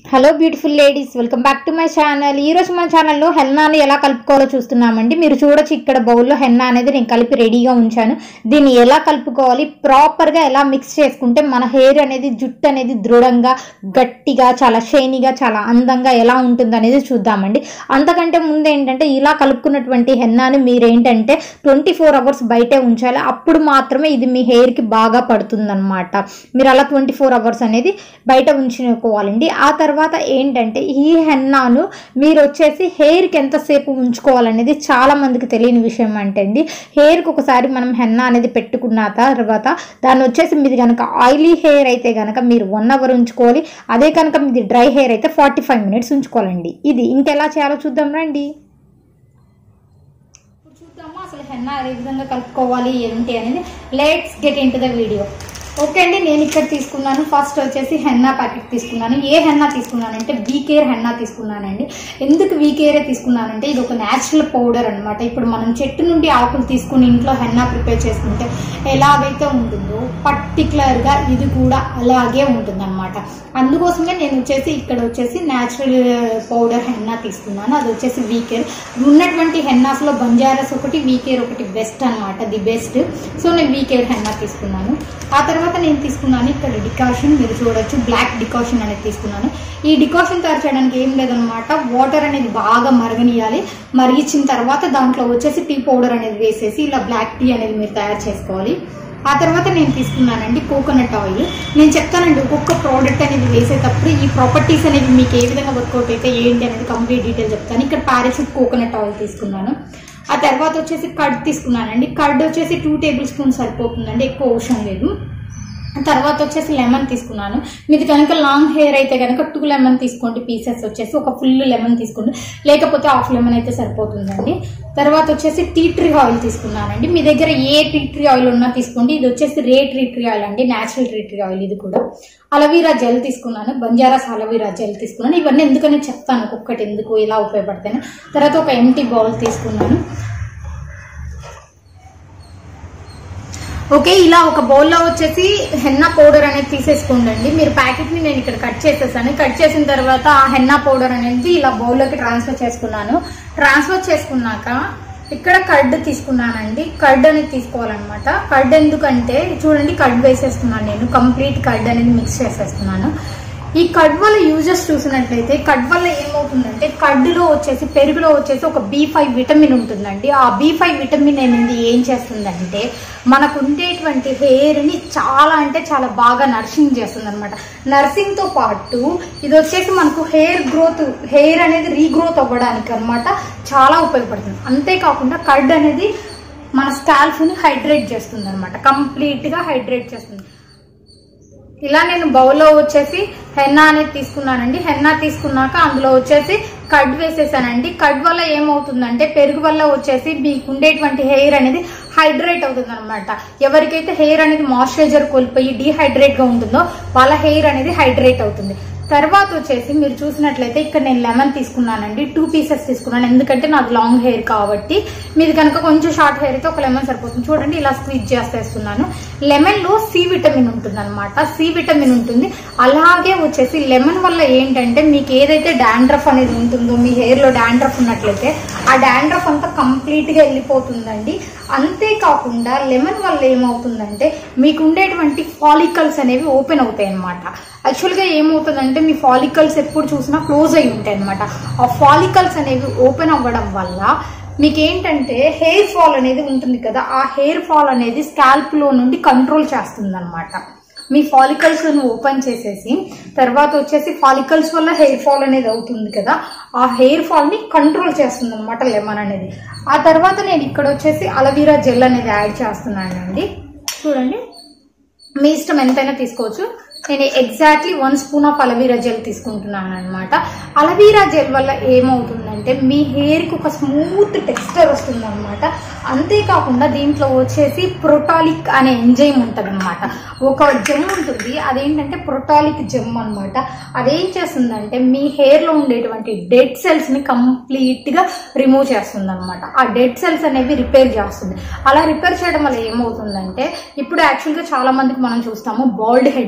hello beautiful ladies welcome back to my channel ఈ రోజు మన ఛానల్లో హెన్నాని ఎలా కలుపుకోవాలో చూస్తున్నామండి మీరు చూడొచ్చు ఇక్కడ బౌల్లో హెన్నా అనేది నేను కలిపి రెడీగా ఉంచాను దీన్ని ఎలా కలుపుకోవాలి ప్రాపర్గా ఎలా మిక్స్ చేసుకుంటే మన హెయిర్ అనేది జుట్టు అనేది దృఢంగా గట్టిగా చాలా షైనీగా చాలా అందంగా ఎలా ఉంటుంది అనేది చూద్దామండి అంతకంటే ముందు ఏంటంటే ఇలా కలుపుకున్నటువంటి హెన్నాని మీరు ఏంటంటే ట్వంటీ ఫోర్ అవర్స్ బయటే ఉంచాలి అప్పుడు మాత్రమే ఇది మీ హెయిర్కి బాగా పడుతుందన్నమాట మీరు అలా ట్వంటీ ఫోర్ అవర్స్ అనేది బయట ఉంచుకోవాలండి ఆ తర్వాత ఏంటంటే ఈ హెన్నాను మీరు వచ్చేసి హెయిర్కి ఎంతసేపు ఉంచుకోవాలనేది చాలా మందికి తెలియని విషయం అంటే అండి హెయిర్కి ఒకసారి మనం హెన్నా అనేది పెట్టుకున్న తర్వాత దాన్ని వచ్చేసి మీది కనుక ఆయిలీ హెయిర్ అయితే కనుక మీరు వన్ అవర్ ఉంచుకోవాలి అదే కనుక మీది డ్రై హెయిర్ అయితే ఫార్టీ ఫైవ్ మినిట్స్ ఉంచుకోవాలండి ఇది ఇంకెలా చేయాలో చూద్దాం రండి ఇప్పుడు చూద్దాము అసలు హెన్నా ఏ విధంగా కలుపుకోవాలి ఏంటి అనేది let's get into the video okay అండి నేను ఇక్కడ తీసుకున్నాను ఫస్ట్ వచ్చేసి హెన్నా ప్యాకెట్ తీసుకున్నాను ఏ హెన్నా తీసుకున్నానంటే వీకేర్ హెన్నా తీసుకున్నానండి ఎందుకు వీకేరే తీసుకున్నానంటే ఇది ఒక న్యాచురల్ పౌడర్ అనమాట ఇప్పుడు మనం చెట్టు నుండి ఆకులు తీసుకుని ఇంట్లో హెన్నా ప్రిపేర్ చేసుకుంటే ఎలాగైతే ఉంటుందో పర్టికులర్గా ఇది కూడా అలాగే ఉంటుంది అందుకోసమే నేను వచ్చేసి ఇక్కడ వచ్చేసి న్యాచురల్ పౌడర్ హెన్నా తీసుకున్నాను అది వచ్చేసి వీకేర్ ఉన్నటువంటి హెన్నాస్లో బంజారాస్ ఒకటి వీకేర్ ఒకటి బెస్ట్ అనమాట ది బెస్ట్ సో నేను వీకేర్ హెన్నా తీసుకున్నాను ఆ తర్వాత నేను తీసుకున్నాను ఇక్కడ డికాషన్ మీరు చూడొచ్చు బ్లాక్ డికాషన్ అనేది తీసుకున్నాను ఈ డికాషన్ తయారు చేయడానికి ఏం లేదనమాట వాటర్ అనేది బాగా మరగనియాలి మరిగించిన తర్వాత దాంట్లో వచ్చేసి టీ పౌడర్ అనేది వేసేసి ఇలా బ్లాక్ టీ అనేది మీరు తయారు చేసుకోవాలి ఆ తర్వాత నేను తీసుకున్నానండి కోకోనట్ ఆయిల్ నేను చెప్తానండి ఒక్కొక్క ప్రోడక్ట్ అనేది వేసేటప్పుడు ఈ ప్రాపర్టీస్ అనేవి మీకు ఏ విధంగా వర్కౌట్ అయితే ఏంటి అనేది కంప్లీట్ డీటెయిల్ చెప్తాను ఇక్కడ పారాషూట్ కోకోనట్ ఆయిల్ తీసుకున్నాను ఆ తర్వాత వచ్చేసి కర్డ్ తీసుకున్నానండి కర్డ్ వచ్చేసి టూ టేబుల్ స్పూన్ సరిపోతుందండి ఎక్కువ అవసరం లేదు తర్వాత వచ్చేసి లెమన్ తీసుకున్నాను మీది కనుక లాంగ్ హెయిర్ అయితే కనుక టూ లెమన్ తీసుకోండి పీసెస్ వచ్చేసి ఒక ఫుల్ లెమన్ తీసుకోండి లేకపోతే హాఫ్ లెమన్ అయితే సరిపోతుందండి తర్వాత వచ్చేసి టీ ట్రీ ఆయిల్ తీసుకున్నానండి మీ దగ్గర ఏ టీ ట్రీ ఆయిల్ ఉన్నా తీసుకోండి ఇది వచ్చేసి రే టీ ట్రీ ఆయిల్ అండి న్యాచురల్ టీ ట్రీ ఆయిల్ ఇది కూడా అలవీరా జెల్ తీసుకున్నాను బంజారాస్ అలవీరా జెల్ తీసుకున్నాను ఇవన్నీ ఎందుకని చెప్తాను ఒక్కొక్కటి ఎందుకు ఇలా ఉపయోగపడతాను తర్వాత ఒక ఎంటీ బౌల్ తీసుకున్నాను ఓకే ఇలా ఒక బౌల్లో వచ్చేసి హెన్నా పౌడర్ అనేది తీసేసుకోండి మీరు ప్యాకెట్ ని నేను ఇక్కడ కట్ చేసేసాను కట్ చేసిన తర్వాత ఆ హెన్నా పౌడర్ అనేది ఇలా బౌల్లోకి ట్రాన్స్ఫర్ చేసుకున్నాను ట్రాన్స్ఫర్ చేసుకున్నాక ఇక్కడ కర్డ్ తీసుకున్నానండి కర్డ్ అనేది తీసుకోవాలన్నమాట కర్డ్ ఎందుకంటే చూడండి కర్డ్ వేసేస్తున్నాను నేను కంప్లీట్ కర్డ్ అనేది మిక్స్ చేసేస్తున్నాను ఈ కడ్ వల్ల యూజెస్ చూసినట్లయితే కడ్ వల్ల ఏమవుతుందంటే కడ్డులో వచ్చేసి పెరుగులో వచ్చేసి ఒక బి ఫైవ్ విటమిన్ ఉంటుందండి ఆ బి ఫైవ్ విటమిన్ అనేది ఏం చేస్తుందంటే మనకు ఉండేటువంటి హెయిర్ని చాలా అంటే చాలా బాగా నర్సింగ్ చేస్తుంది అనమాట నర్సింగ్తో పాటు ఇది వచ్చేసి మనకు హెయిర్ గ్రోత్ హెయిర్ అనేది రీగ్రోత్ అవ్వడానికి అనమాట చాలా ఉపయోగపడుతుంది అంతేకాకుండా కడ్ అనేది మన స్కాల్ఫ్ని హైడ్రేట్ చేస్తుంది అనమాట కంప్లీట్గా హైడ్రేట్ చేస్తుంది ఇలా నేను బౌల్లో వచ్చేసి హెన్నా అనేది తీసుకున్నానండి హెన్నా తీసుకున్నాక అందులో వచ్చేసి కడ్ వేసేసానండి కడ్ వల్ల ఏమవుతుందంటే పెరుగు వల్ల వచ్చేసి మీకు ఉండేటువంటి హెయిర్ అనేది హైడ్రేట్ అవుతుంది అనమాట ఎవరికైతే హెయిర్ అనేది మాయిశ్చరైజర్ కోల్పోయి డీహైడ్రేట్ గా ఉంటుందో వాళ్ళ హెయిర్ అనేది హైడ్రేట్ అవుతుంది తర్వాత వచ్చేసి మీరు చూసినట్లయితే ఇక్కడ నేను లెమన్ తీసుకున్నానండి టూ పీసెస్ తీసుకున్నాను ఎందుకంటే నాకు లాంగ్ హెయిర్ కాబట్టి మీది కనుక కొంచెం షార్ట్ హెయిర్ అయితే ఒక లెమన్ సరిపోతుంది చూడండి ఇలా స్క్వీజ్ చేసేస్తున్నాను లెమన్ లో సి విటమిన్ ఉంటుంది అనమాట సి విటమిన్ ఉంటుంది అలాగే వచ్చేసి లెమన్ వల్ల ఏంటంటే మీకు ఏదైతే డాండ్రఫ్ అనేది ఉంటుందో మీ హెయిర్ లో డాండ్రఫ్ ఉన్నట్లయితే ఆ డాండ్రఫ్ అంతా కంప్లీట్ గా వెళ్ళిపోతుందండి అంతేకాకుండా లెమన్ వల్ల ఏమవుతుందంటే మీకు ఉండేటువంటి ఫాలికల్స్ అనేవి ఓపెన్ అవుతాయి అనమాట యాక్చువల్గా ఏమవుతుందంటే మీ ఫాలికల్స్ ఎప్పుడు చూసినా క్లోజ్ అయి ఉంటాయి అనమాట ఆ ఫాలికల్స్ అనేవి ఓపెన్ అవ్వడం వల్ల మీకు ఏంటంటే హెయిర్ ఫాల్ అనేది ఉంటుంది కదా ఆ హెయిర్ ఫాల్ అనేది స్కాల్ప్ లో నుండి కంట్రోల్ చేస్తుంది అనమాట మీ ఫాలికల్స్ ఓపెన్ చేసేసి తర్వాత వచ్చేసి ఫాలికల్స్ వల్ల హెయిర్ ఫాల్ అనేది అవుతుంది కదా ఆ హెయిర్ ఫాల్ ని కంట్రోల్ చేస్తుంది అనమాట లెమన్ అనేది ఆ తర్వాత నేను ఇక్కడ వచ్చేసి అలవీరా జెల్ అనేది యాడ్ చేస్తున్నానండి చూడండి మీ ఇష్టం ఎంతైనా తీసుకోవచ్చు నేను exactly one spoon of aloe vera gel తీసుకుంటున్నాను అనమాట అలవీరా జెల్ వల్ల ఏమవుతుందంటే మీ హెయిర్కి ఒక స్మూత్ టెక్స్చర్ వస్తుంది అనమాట అంతేకాకుండా దీంట్లో వచ్చేసి ప్రొటాలిక్ అనే ఎంజైమ్ ఉంటుంది అనమాట ఒక జెమ్ ఉంటుంది అదేంటంటే ప్రొటాలిక్ జెమ్ అనమాట అదేం చేస్తుందంటే మీ హెయిర్లో ఉండేటువంటి డెడ్ సెల్స్ని కంప్లీట్గా రిమూవ్ చేస్తుంది అనమాట ఆ డెడ్ సెల్స్ అనేవి రిపేర్ చేస్తుంది అలా రిపేర్ చేయడం వల్ల ఏమవుతుందంటే ఇప్పుడు యాక్చువల్గా చాలా మందికి మనం చూస్తాము బాల్డ్ హెడ్ వచ్చి ఉంటుంది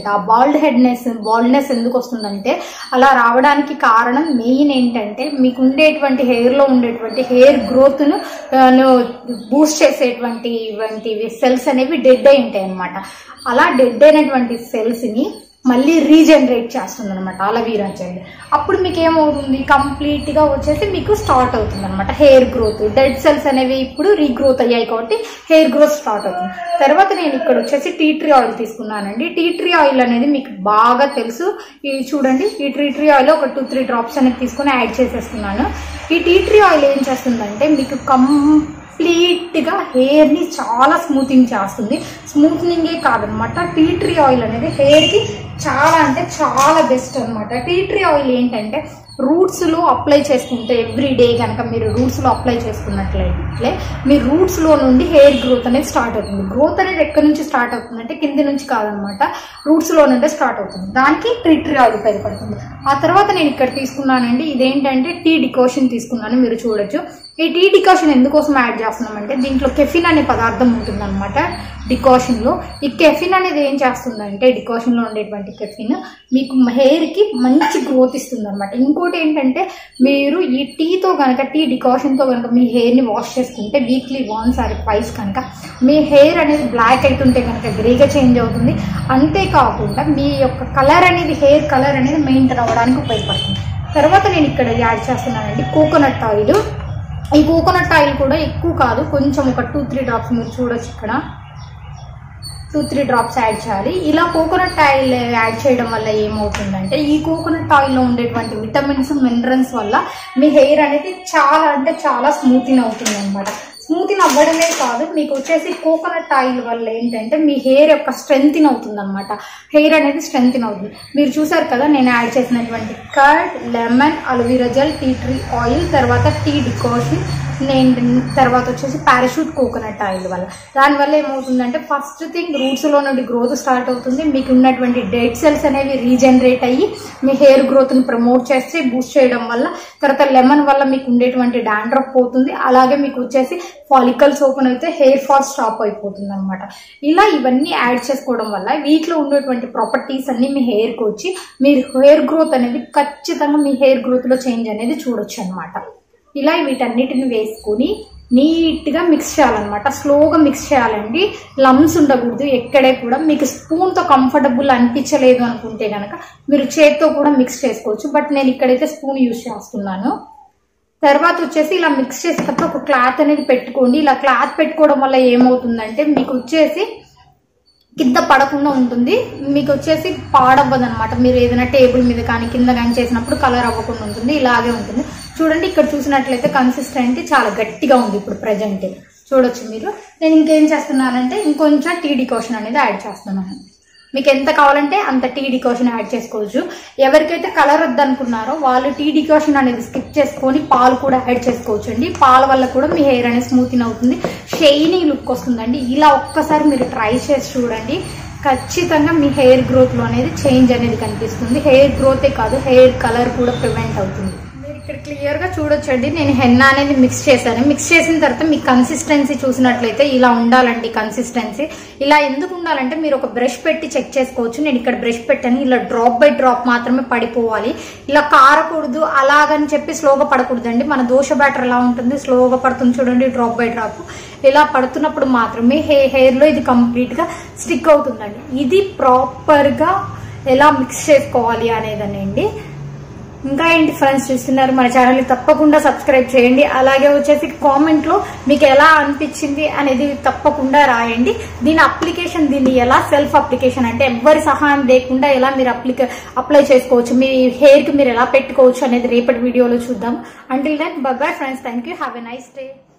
అనమాట ఆ బాల్డ్ హెడ్నెస్ బాల్డ్నెస్ ఎందుకు వస్తుందంటే అలా రావడానికి కారణం మెయిన్ ఏంటంటే మీకు ఉండేటువంటి హెయిర్ లో ఉండేటువంటి హెయిర్ గ్రోత్ ను బూస్ట్ చేసేటువంటి ఇటువంటి సెల్స్ అనేవి డెడ్ అయి ఉంటాయి అనమాట అలా డెడ్ అయినటువంటి సెల్స్ ని మళ్ళీ రీజనరేట్ చేస్తుంది అనమాట అలవీరా జెల్ అప్పుడు మీకు ఏమవుతుంది కంప్లీట్ గా వచ్చేసి మీకు స్టార్ట్ అవుతుంది అనమాట హెయిర్ గ్రోత్ డెడ్ సెల్స్ అనేవి ఇప్పుడు రీగ్రోత్ అయ్యాయి కాబట్టి హెయిర్ గ్రోత్ స్టార్ట్ అవుతుంది తర్వాత నేను ఇక్కడ వచ్చేసి టీ ట్రీ ఆయిల్ తీసుకున్నానండి టీ ట్రీ ఆయిల్ అనేది మీకు బాగా తెలుసు ఇది చూడండి ఈ టీ ట్రీ ఆయిల్ ఒక టూ త్రీ డ్రాప్స్ అనేది తీసుకొని యాడ్ చేసేస్తున్నాను ఈ టీ ట్రీ ఆయిల్ ఏం చేస్తుందంటే మీకు కం కంప్లీట్ గా హెయిర్ ని చాలా స్మూతింగ్ చేస్తుంది స్మూత్నింగే కాదనమాట టీ ట్రీ ఆయిల్ అనేది హెయిర్ కి చాలా అంటే చాలా బెస్ట్ అనమాట టీ ట్రీ ఆయిల్ ఏంటంటే రూట్స్ లో అప్లై చేసుకుంటే ఎవ్రీ డే కనుక మీరు రూట్స్ లో అప్లై చేసుకున్నట్లయితే మీ రూట్స్ లో నుండి హెయిర్ గ్రోత్ అనేది స్టార్ట్ అవుతుంది గ్రోత్ అనేది ఎక్కడి నుంచి స్టార్ట్ అవుతుంది అంటే కింది నుంచి కాదనమాట రూట్స్ లో నుండే స్టార్ట్ అవుతుంది దానికి టీ ట్రీ ఆయిల్ ఉపయోగపడుతుంది ఆ తర్వాత నేను ఇక్కడ తీసుకున్నానండి ఇదేంటంటే టీ డికోషన్ తీసుకున్నాను మీరు చూడొచ్చు ఈ టీ డికాషన్ ఎందుకోసం యాడ్ చేస్తున్నామంటే దీంట్లో కెఫిన్ అనే పదార్థం ఉంటుందన్నమాట డికాషన్ లో ఈ కెఫిన్ అనేది ఏం చేస్తుందంటే డికాషన్ లో ఉండేటువంటి కెఫిన్ మీకు హెయిర్ కి మంచి గ్రోత్ ఇస్తుంది అనమాట ఇంకోటి ఏంటంటే మీరు ఈ టీతో కనుక టీ డికాషన్ తో కనుక మీ హెయిర్ ని వాష్ చేసుకుంటే వీక్లీ వన్స్ ఆర్ ట్వైస్ కనుక మీ హెయిర్ అనేది బ్లాక్ అవుతుంటే కనుక గ్రేగా చేంజ్ అవుతుంది అంతేకాకుండా మీ యొక్క కలర్ అనేది హెయిర్ కలర్ అనేది మెయింటైన్ అవ్వడానికి ఉపయోగపడుతుంది తర్వాత నేను ఇక్కడ యాడ్ చేస్తున్నానండి కోకోనట్ ఆయిల్ ఈ కోకోనట్ ఆయిల్ కూడా ఎక్కువ కాదు కొంచెం ఒక టూ త్రీ డ్రాప్స్ మీరు చూడొచ్చు ఇక్కడ టూ త్రీ డ్రాప్స్ యాడ్ చేయాలి ఇలా కోకోనట్ ఆయిల్ యాడ్ చేయడం వల్ల ఏమవుతుందంటే ఈ కోకోనట్ ఆయిల్లో ఉండేటువంటి విటమిన్స్ మినరల్స్ వల్ల మీ హెయిర్ అనేది చాలా అంటే చాలా స్మూతింగ్ అవుతుంది అనమాట స్మూతింగ్ అవ్వడమే కాదు మీకు వచ్చేసి కోకోనట్ ఆయిల్ వల్ల ఏంటంటే మీ హెయిర్ యొక్క స్ట్రెంగ్తిన్ అవుతుంది అనమాట హెయిర్ అనేది స్ట్రెంగ్తిన్ అవుతుంది మీరు చూసారు కదా నేను యాడ్ చేసినటువంటి curd lemon aloe vera gel tea tree oil తర్వాత టీ డికాషన్ నేను తర్వాత వచ్చేసి పారాషూట్ కోకోనట్ ఆయిల్ వల్ల దానివల్ల ఏమవుతుందంటే ఫస్ట్ థింగ్ రూట్స్లో నుండి గ్రోత్ స్టార్ట్ అవుతుంది మీకు ఉన్నటువంటి డెడ్ సెల్స్ అనేవి రీజనరేట్ అయ్యి మీ హెయిర్ గ్రోత్ని ప్రమోట్ చేస్తే బూస్ట్ చేయడం వల్ల తర్వాత లెమన్ వల్ల మీకు ఉండేటువంటి డాండ్రఫ్ పోతుంది అలాగే మీకు వచ్చేసి ఫాలికల్స్ ఓపెన్ అయితే హెయిర్ ఫాల్ స్టాప్ అయిపోతుంది అనమాట ఇలా ఇవన్నీ యాడ్ చేసుకోవడం వల్ల వీటిలో ఉండేటువంటి ప్రాపర్టీస్ అన్ని మీ హెయిర్కి వచ్చి మీరు హెయిర్ గ్రోత్ అనేది ఖచ్చితంగా మీ హెయిర్ గ్రోత్లో చేంజ్ అనేది చూడొచ్చు అనమాట ఇలా వీటన్నిటిని వేసుకుని నీట్గా మిక్స్ చేయాలన్నమాట స్లోగా మిక్స్ చేయాలండి లమ్స్ ఉండకూడదు ఎక్కడే కూడా మీకు స్పూన్తో కంఫర్టబుల్ అనిపించలేదు అనుకుంటే కనుక మీరు చేత్తో కూడా మిక్స్ చేసుకోవచ్చు బట్ నేను ఇక్కడైతే స్పూన్ యూజ్ చేస్తున్నాను తర్వాత వచ్చేసి ఇలా మిక్స్ చేసేటప్పుడు ఒక క్లాత్ అనేది పెట్టుకోండి ఇలా క్లాత్ పెట్టుకోవడం వల్ల ఏమవుతుందంటే మీకు వచ్చేసి కింద పడకుండా ఉంటుంది మీకు వచ్చేసి పాడవ్వదు అనమాట మీరు ఏదైనా టేబుల్ మీద కానీ కింద కానీ చేసినప్పుడు కలర్ అవ్వకుండా ఉంటుంది ఇలాగే ఉంటుంది చూడండి ఇక్కడ చూసినట్లయితే కన్సిస్టెంట్ చాలా గట్టిగా ఉంది ఇప్పుడు ప్రజెంట్ చూడొచ్చు మీరు నేను ఇంకేం చేస్తున్నానంటే ఇంకొంచెం టీ డికోషన్ అనేది యాడ్ చేస్తున్నాను మీకు ఎంత కావాలంటే అంత టీ డికాషన్ యాడ్ చేసుకోవచ్చు ఎవరికైతే కలర్ వద్దనుకున్నారో వాళ్ళు టీ డికాషన్ అనేది స్కిప్ చేసుకొని పాలు కూడా యాడ్ చేసుకోవచ్చు అండి పాల వల్ల కూడా మీ హెయిర్ అనేది స్మూతింగ్ అవుతుంది షైనీ లుక్ వస్తుందండి ఇలా ఒక్కసారి మీరు ట్రై చేసి చూడండి ఖచ్చితంగా మీ హెయిర్ గ్రోత్ లో అనేది చేంజ్ అనేది కనిపిస్తుంది హెయిర్ గ్రోతే కాదు హెయిర్ కలర్ కూడా ప్రివెంట్ అవుతుంది మీరు ఇక్కడ క్లియర్ గా చూడొచ్చండి నేను హెన్నా అనేది మిక్స్ చేశాను మిక్స్ చేసిన తర్వాత మీ కన్సిస్టెన్సీ చూసినట్లయితే ఇలా ఉండాలండి కన్సిస్టెన్సీ ఇలా ఎందుకు ఉండాలంటే మీరు ఒక బ్రష్ పెట్టి చెక్ చేసుకోవచ్చు నేను ఇక్కడ బ్రష్ పెట్టాను ఇలా డ్రాప్ బై డ్రాప్ మాత్రమే పడిపోవాలి ఇలా కారకూడదు అలాగని చెప్పి స్లోగా పడకూడదండి మన దోశ బ్యాటర్ ఎలా ఉంటుంది స్లోగా పడుతుంది చూడండి డ్రాప్ బై డ్రాప్ ఇలా పడుతున్నప్పుడు మాత్రమే హే హెయిర్ లో ఇది కంప్లీట్ గా స్టిక్ అవుతుందండి ఇది ప్రాపర్ గా ఎలా మిక్స్ చేసుకోవాలి అనేదనండి ఇంకా ఏంటి ఫ్రెండ్స్ చూస్తున్నారు మన ఛానల్ ని తప్పకుండా సబ్స్క్రైబ్ చేయండి అలాగే వచ్చేసి కామెంట్ లో మీకు ఎలా అనిపించింది అనేది తప్పకుండా రాయండి దీని అప్లికేషన్ దీన్ని ఎలా సెల్ఫ్ అప్లికేషన్ అంటే ఎవరి సహాయం లేకుండా ఎలా మీరు అప్లిక అప్లై చేసుకోవచ్చు మీ హెయిర్ కి మీరు ఎలా పెట్టుకోవచ్చు అనేది రేపటి వీడియోలో చూద్దాం until then bye friends thank you have a nice day